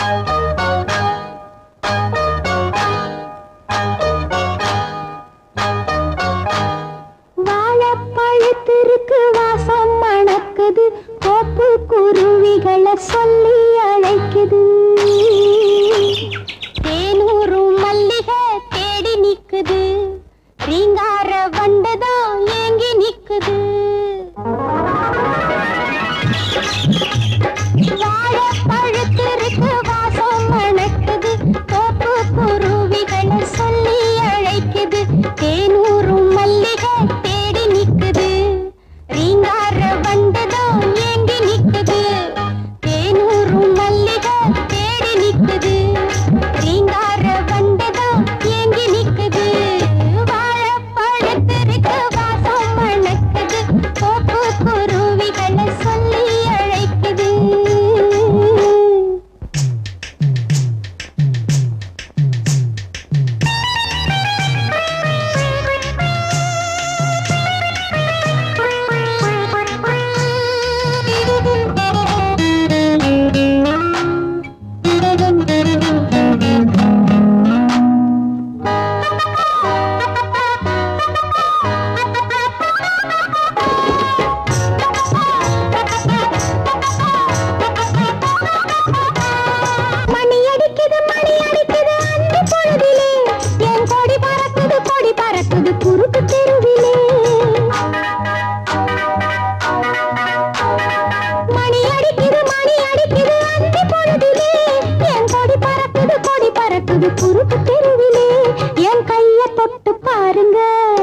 வாழைப்பழத்திற்கு வாசம் மணக்குது கோப்பு குருவிகளை சொல்லி அழைக்குது தேனூரும் மல்லிகை தேடி நிக்குது ரீங்கார வண்டுதான் ஏங்கி நிக்குது வாழைப்பழத்திற்கு வாசம் மணக்குது கோப்பு குருவிகளை சொல்லி அழைக்குது தேனூரும் மல்லிகை தேடி நிக்குது ரீங்கார வண்டுதான் ஏங்கி நிக்குது தேனூரும் மல்லிகை தேடி நிக்குது ரீங்கார வண்டுதான் ஏங்கி நிக்குது வாழைப்பழத்திற்கு வாசம் மணக்குது கோப்பு குருவிகளை சொல்லி அழைக்குது மணி அடிக்குது மணி அடிக்குது அந்த பொழுதிலே என் கொடி பறக்குது கொடி பறக்குது குறுக்கு தெருவிலே மணி அடிக்குது மணி அடிக்குது அந்த பொழுதிலே என் கொடி பறக்குது கொடி பறக்குது குறுக்கு தெருவிலே என் கைய தொட்டு பாருங்க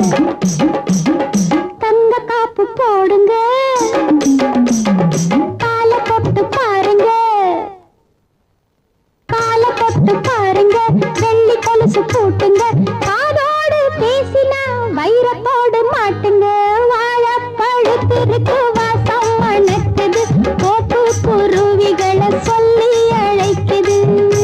தங்க காப்பு போடுங்க காலை தொட்டு பாருங்க கால தொட்டு பாருங்க வெள்ளி கொலுசு போட்டுங்க காதோடு பேசினா வைரத்தோடு மாட்டுங்க வாழப்பழுத்திருக்கு வாசம் மணக்குது கோப்பு குருவிகளை சொல்லி அழைக்குது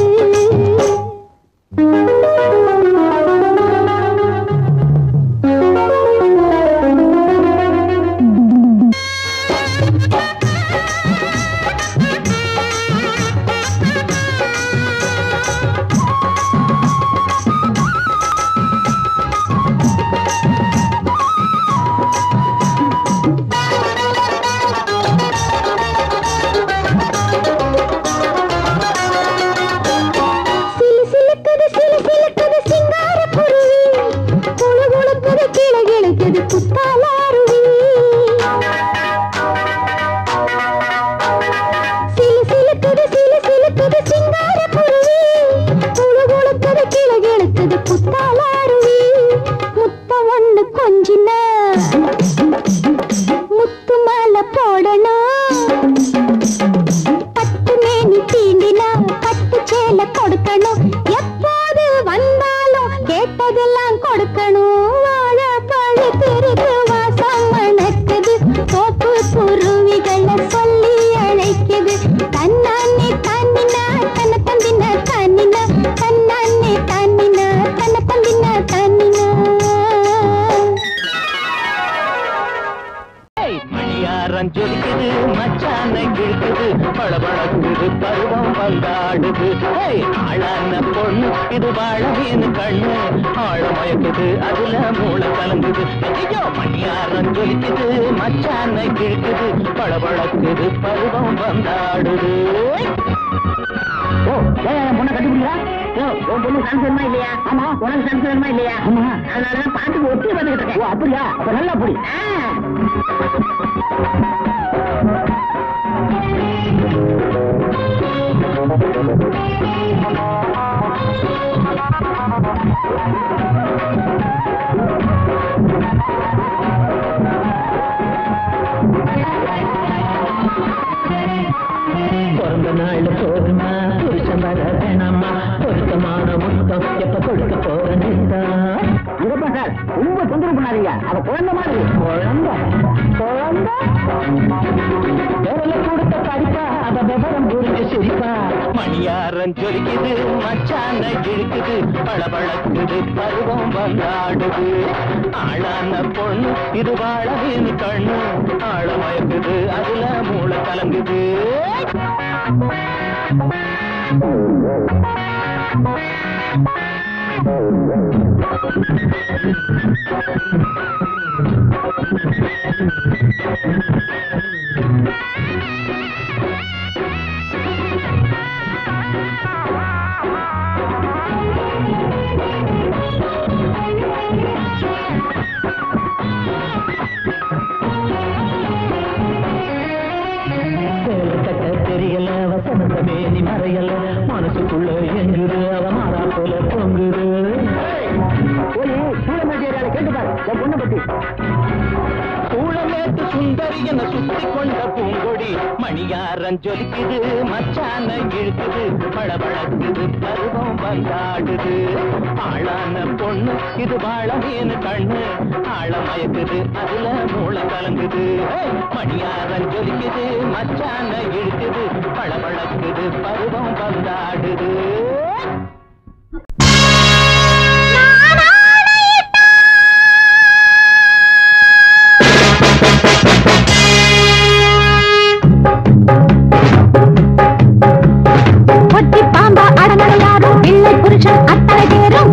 சிலு சிலுக்குது சிலு சிலுக்குது சிங்கார குருவி குளு குளுக்குது கிளு கிளுக்குது குத்தாலாருவி சிலு சிலுக்குது சிலு சிலுக்குது சிங்கார குருவி குளு குளுக்குது கிளு கிளுக்குது குத்தாலாருவி முத்தம் ஒண்ணு கொஞ்சின முத்து மாலை போடணும் பட்டு மேனி தீண்டினா பட்டு சேலை கொடுக்கணும் எப்போது வந்தாலும் கேட்டதெல்லாம் கொடுக்கணும் வாழ பழுத்திருக்கு வாசம் மணக்குது தோப்பு குருவிகளை சொல்லி அழைக்குது தன்னானே தன்னினா தன்ன தந்தின தன்னினா தன்னானே தன்னினா தன்ன தந்தின தன்னினா ஏய், மணியாரம் ஜொலிக்குது மச்சான கிழக்குது பளபளக்குது பருவம் வந்தாடுது ஏய், ஆளான பொண்ணு இது வாழ மீன் கண்ணு ஆழ மயக்குது அதுல மூளை கலங்குது ஐயோ மணியாரம் ஜொலிக்குது மச்சான கிழக்குது பளபளக்குது பருவம் வந்தாடுது ஓ ஏன் பொண்ணை கட்டிப்பிடியா ஓ உன் பொண்ணு சான்ஸ் வேணுமா இல்லையா ஆமா உனக்கு சான்ஸ் வேணுமா இல்லையா ஆமா அதனாலதான் பாட்டுக்கு ஒட்டி வந்துகிட்டு இருக்கேன் ஓ அப்படியா அப்ப நல்லா அப்படி பிறந்த நாள் போதுமா புருஷன் வர வேணாமா பொருத்தமான முத்தம் எப்ப கொடுக்க போறேன்டா இருப்பா சார் ரொம்ப தொந்தரவு பண்ணாதீங்க அவ குழந்தை மாதிரி குழந்தை குழந்தை விரல கொடுத்த படிப்பா அவ விவரம் புரிஞ்சு சிரிப்பா மணியாரம் ஜொலிக்குது மச்சான இழுக்குது பளபளக்குது பருவம் வந்தாடுது ஆளான பொண்ணு இது வாழவின் கண்ணு ஆழ மயக்குது அதுல மூளை கலங்குது சேலை கட்ட தெரியல வசனந்த மேனி மறையல மனசுக்குள்ள எங்குது அவ மாறா போல பொங்குது போய் சூழமேட்டு ஏரியால கேட்டு பாரு உன் பொண்ணை பத்தி சூழமேட்டு சுந்தரி என சுத்தி கொண்ட பூங்கொடி மணியாரன் ஜொலிக்குது மச்சான இழுக்குது பளபளக்குது பருவம் வந்தாடுது ஆளான பொண்ணு இது வாழ மீன் கண்ணு ஆழ மயக்குது அதுல மூளை கலங்குது ஏய், மணியாரன் ஜொலிக்குது மச்சான இழுக்குது பளபளக்குது பருவம் வந்தாடுது ஒட்டி பாம்பா அடங்கட யாரும் பிள்ளை புருஷன் அத்தனை பேரும்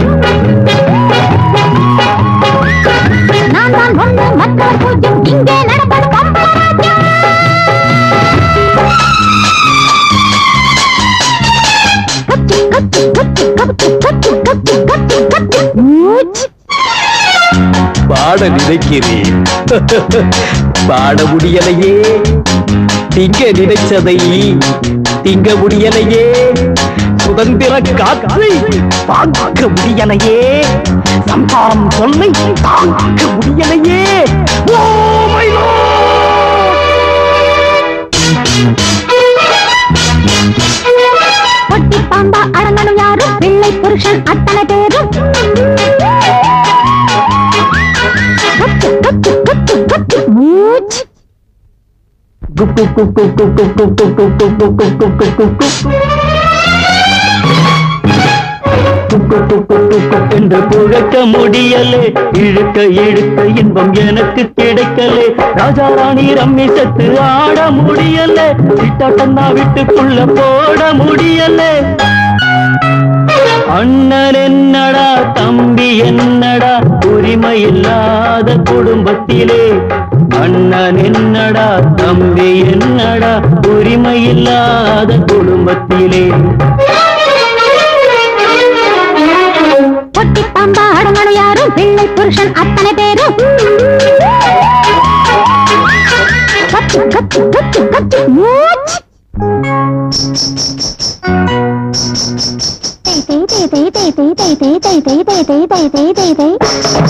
நான் தான் ஒண்ணு மற்றவர் பூஜ்யம் இங்கே நடப்பது கம்பள ராஜ்யம் கச்சு கச்சு கச்சு கச்சு கச்சு கச்சு கச்சு கச்சு மூச்சு பாட நினைக்கிறேன் பாட முடியலையே திங்க நினைச்சதை திங்க முடியலையே சுதந்திர காற்றை பார்க்க முடியலையே சம்பாரம் சொல்லை தாங்க முடியலையே ஓ மை ஒட்டி பாம்பா அடங்கணும் யாரும் பிள்ளை புருஷன் அத்தனை பேரும் கச்சு கச்சு கச்சு கச்சு மூச்சு என்று புழக்க முடியலே இழுக்க இழுக்க இன்பம் எனக்கு கிடைக்கலே ராஜா ராணி ரம்மி செத்து ஆட முடியலே விட்டாட்டன்னா வீட்டுக்குள்ள போட முடியலே அண்ணன் என்னடா தம்பி என்னடா உரிமை இல்லாத குடும்பத்திலே அண்ணன் என்னடா தம்பி என்னடா உரிமை இல்லாத குடும்பத்திலே ஒட்டி பாம்பா அடங்கணும் யாரும் பிள்ளை புருஷன் அத்தனை பேரும் கச்சு கச்சு கச்சு கச்சு மூச்சு தேய் தேய் தேய் தேய் தேய் தேய் தேய் தேய் தேய் தேய் தேய் தேய் தேய் தேய் தேய்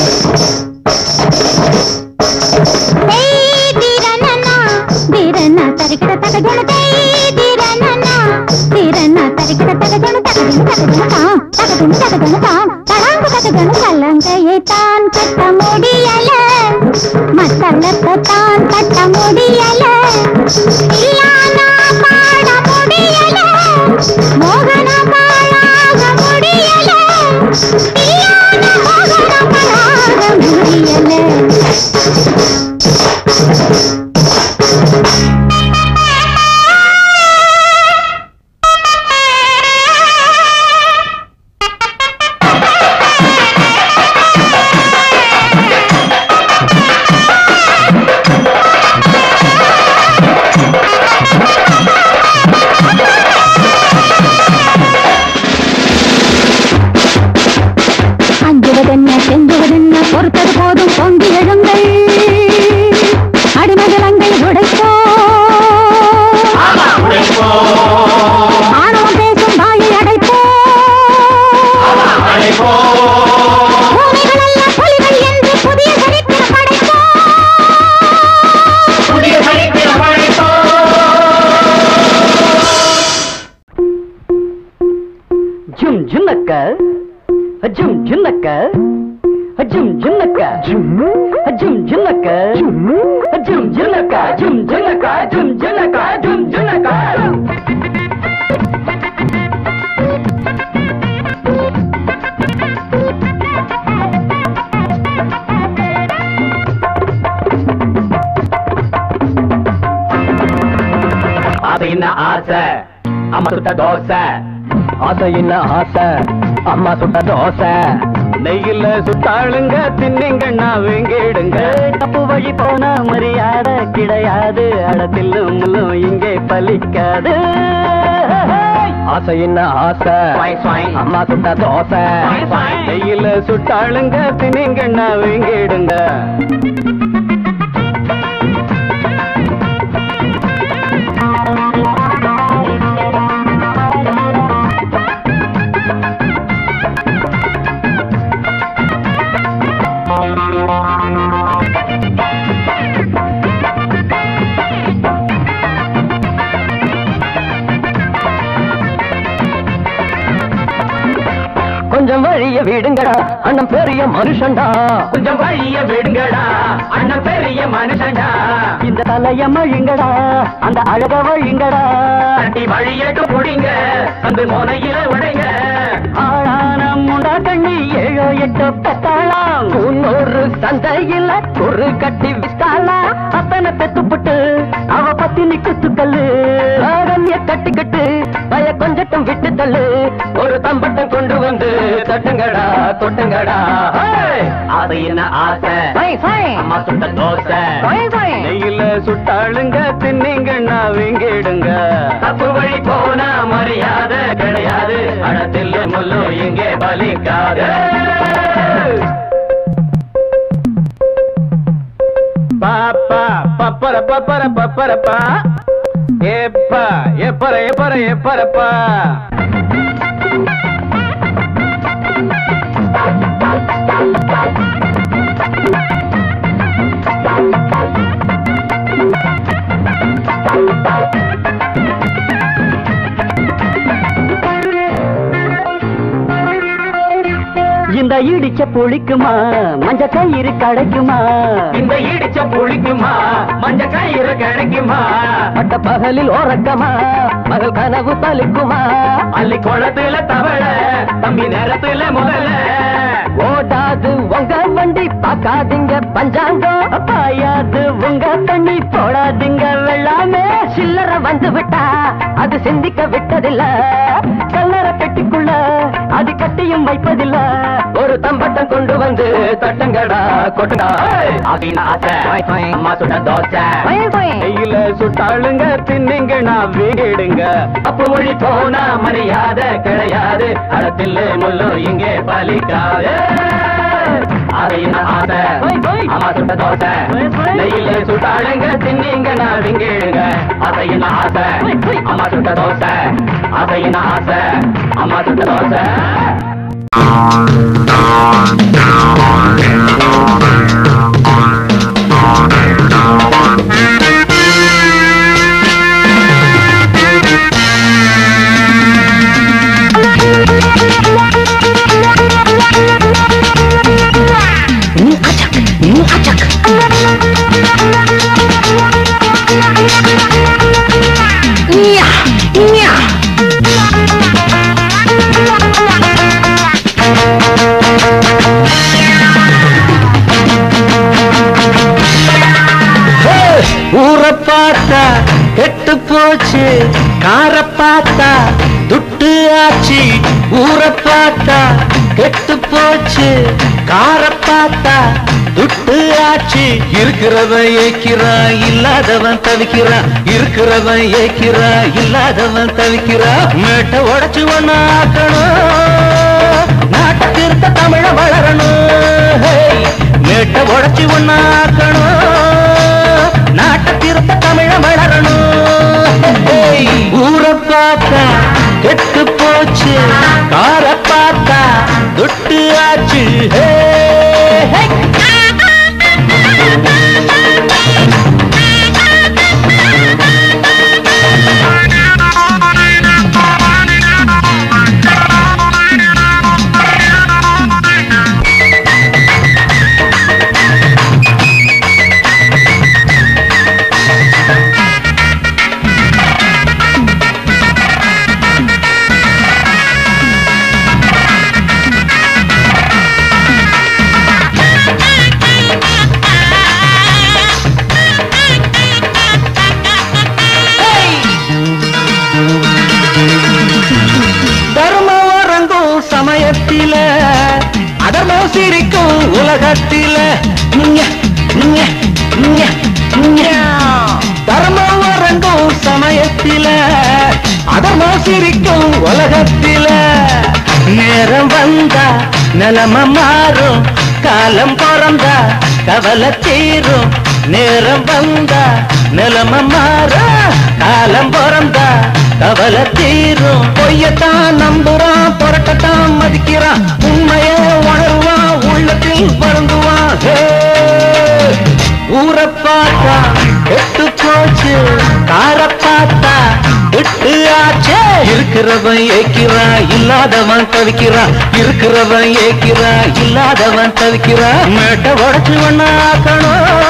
தேய் தீரனனா தீரனா தரிக்கிட தகஜன தேய் தீரனனா தீரனா தரிக்கிட தகஜன தகஜன தகஜன தாம் தகஜன தகஜன தாம் தடாங்கு தகஜன கலங்கையை தான் கட்ட முடியல மத்தளத்தை தான் கட்ட முடியல இல்லானா பாட முடியல மோகன பாழாக முடியல இல்லானா மோகன பாழாக முடியல அஞ்சுவதென்ன செஞ்சுவதென்ன பொறுத்தது போதும் பொங்கி எழுங்கள் அடிமகளங்களை உடைப்போ ஆணவம் பேசும் வாயை அடைப்போ பூமிகளல்ல புலிகள் என்று புதிய சரித்திரம் படைப்போ ஜும் ஜுன்னக்க ஜும் ஜுன்னக்க ஜும் ஜுன்னக்க ஜும் ஜும் ஜுன்னக்க ஜும் ஜுன்னக்க ஜும் ஜுன்னக்க ஜும் ஜுன்னக்க ஜும் ஜுன்னக்க அது என்ன ஆசை அம்மா சுட்ட தோசை ஆசை என்ன ஆசை அம்மா சுட்ட தோசை நெய்யில சுட்டாளுங்க தின்னிங்கண்ணா வேங்கிடுங்க தப்பு வழி போனா மரியாதை கிடையாது அடத்தில்லும் முள்ளும் இங்கே பலிக்காது ஆசை என்ன ஆசை அம்மா சுட்ட தோசை நெய்யில சுட்டாளுங்க தின்னிங்கண்ணா வேங்கிடுங்க கொஞ்சம் வழிய விடுங்கடா அண்ணன் பெரிய மனுஷன்டா கொஞ்சம் வழிய விடுங்கடா அண்ணன் பெரிய மனுஷன்டா இந்த தலைய மழுங்கடா அந்த அழக வழிங்கடா அடி வழியட்டு புடிங்க அந்த முனையில உடைங்க ஆளான முண்டா கண்ணி ஏழோ எட்டோ பெத்தாளாம் முன்னொரு சந்தையில ஒரு கட்டி வித்தாளா அத்தனை பெத்துப்புட்டு அவ பத்தினி குத்துக்கல்லு ஆரண்ய கட்டிக்கட்டு பய கொஞ்சட்டும் விட்டு தள்ளு ஒரு தம்பட்டம் கொண்டு வந்து தட்டுங்கடா தொட்டுங்கடா அது என்ன ஆசை அம்மா சுட்ட தோசை நெய்யில சுட்டாளுங்க தின்னிங்கண்ணா வீங்கிடுங்க தப்பு வழி போனா மரியாதை கிடையாது அடத்தில் முள்ளு இங்கே பலிக்காது பாப்பா பப்பர பப்பர பப்பரப்பா எப்பா எப்பர எப்பர எப்பரப்பா இந்த இடிச்ச புளிக்குமா மஞ்ச கயிறு கிடைக்குமா இந்த இடிச்ச புளிக்குமா மஞ்ச கயிறு கிடைக்குமா பட்ட பகலில் ஓரக்கமா மகள் கனவு பலிக்குமா அள்ளி குளத்துல தவள தம்பி நேரத்துல முதல்ல ஓடாது உங்க வண்டி பார்க்காதீங்க பஞ்சாங்கம் பாயாது உங்க தண்ணி போடாதீங்க வெள்ளாமே சில்லற வந்து விட்டா அது சிந்திக்க விட்டதில்ல கல்லற பெட்டிக்குள்ள அது கட்டியும் வைப்பதில்ல ஒரு தம்பட்டம் கொண்டு வந்து தட்டங்கடா கொட்டுடா அப்படின்னு ஆசை அம்மா சுட்ட தோசை கையில சுட்டாளுங்க தின்னிங்க நான் வீடுங்க அப்பு மொழி போனா மரியாதை கிடையாது அடத்தில் முள்ளு இங்கே பலிக்காது அப்படின்னு ஆசை அம்மா சுட்ட தோசை நெய்யில சுட்டாளுங்க தின்னிங்க நான் விங்கிடுங்க அதையின் ஆசை அம்மா சுட்ட தோசை அதையின் ஆசை அம்மா சுட்ட தோசை ஊரை பார்த்தா கெட்டு போச்சு கார பார்த்தா துட்டு ஆச்சு ஊரை பார்த்தா கெட்டு போச்சு கார பார்த்தா துட்டு ஆச்சு இருக்கிறவன் ஏக்கிறான் இல்லாதவன் தவிக்கிறான் இருக்கிறவன் ஏக்கிறான் இல்லாதவன் தவிக்கிறான் மேட்டை உடைச்சு ஒண்ணு ஆக்கணும் நாட்டை திருத்த தமிழ வளரணும் ஹேய், மேட்டை உடைச்சு ஒண்ணு ஆக்கணும் நாட்டை திருத்த தமிழ வளரணும் ஹேய், ஊரை பார்த்தா கெட்டு போச்சு கார பார்த்தா துட்டு ஆச்சு ஹே, ஹே. உலகத்தில நீங்க நீங்க நீங்க நீங்க தர்மம் வரங்கும் சமயத்தில அதர்மம் சிரிக்கும் உலகத்தில நேரம் வந்தா நிலம மாறும் காலம் பிறந்தா கவலை தீரும் நேரம் வந்தா நிலம மாறும் காலம் பிறந்தா கவலை தீரும் பொய்யத்தான் நம்புறான் புரட்டத்தான் மதிக்கிறான் உண்மைய உணர்வான் உள்ளத்தில் வருந்துவான் ஹே! ஊரை பார்த்தா எட்டு போச்சு காரை பார்த்தா எட்டு ஆச்சே இருக்கிறவன் ஏக்கிறான் இல்லாதவன் தவிக்கிறான் இருக்கிறவன் ஏக்கிறான் இல்லாதவன் தவிக்கிறான் மேட்டை உடச்சு ஒண்ணாக்கணும்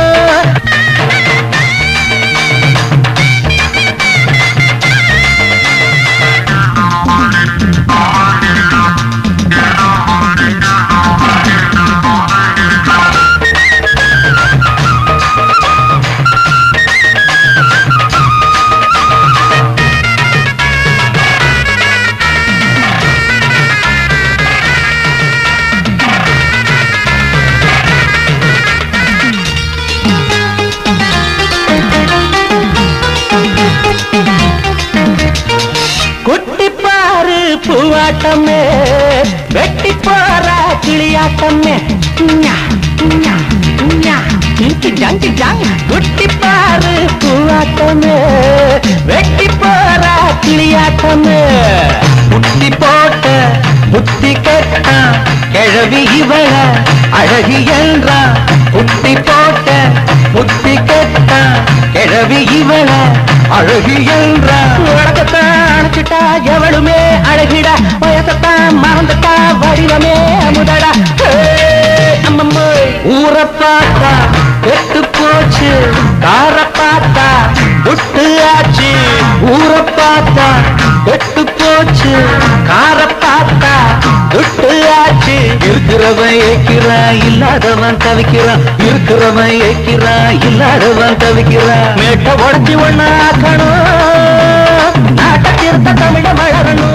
குட்டி பாரு பூவாட்டமே வெட்டி போற கிளியாட்டமே ஞா, ஞா, ஞா. இங்கு ஜங்கு ஜங். குட்டி பாரு பூவாட்டமே வெட்டி போற கிளியாட்டமே புத்தி போட்ட புத்தி கெட்டான் கிழவி இவள அழகி என்றான் புத்தி போட்ட புத்தி கெட்டான் கிழவி இவள அழகி என்றான் உலகத்தான் அணைச்சிட்டா எவளுமே அழகிடா வயசத்தான் மறந்துட்டா வடிவமே அமுதடா ஹே, அம்மம்மோ. ஊரை பார்த்தா கெட்டு போச்சு காரை பார்த்தா விட்டு ஆச்சு ஊரை பார்த்தா கெட்டு போச்சு காரை பார்த்தா விட்டு ஆச்சு இருக்கிறவன் ஏக்கிறான் இல்லாதவன் தவிக்கிறான் இருக்கிறவன் ஏக்கிறான் இல்லாதவன் தவிக்கிறான் மேட்டை உடச்சி ஒண்ணாக்கணும் நாட்டை திருத்த தமிழ வளரணும்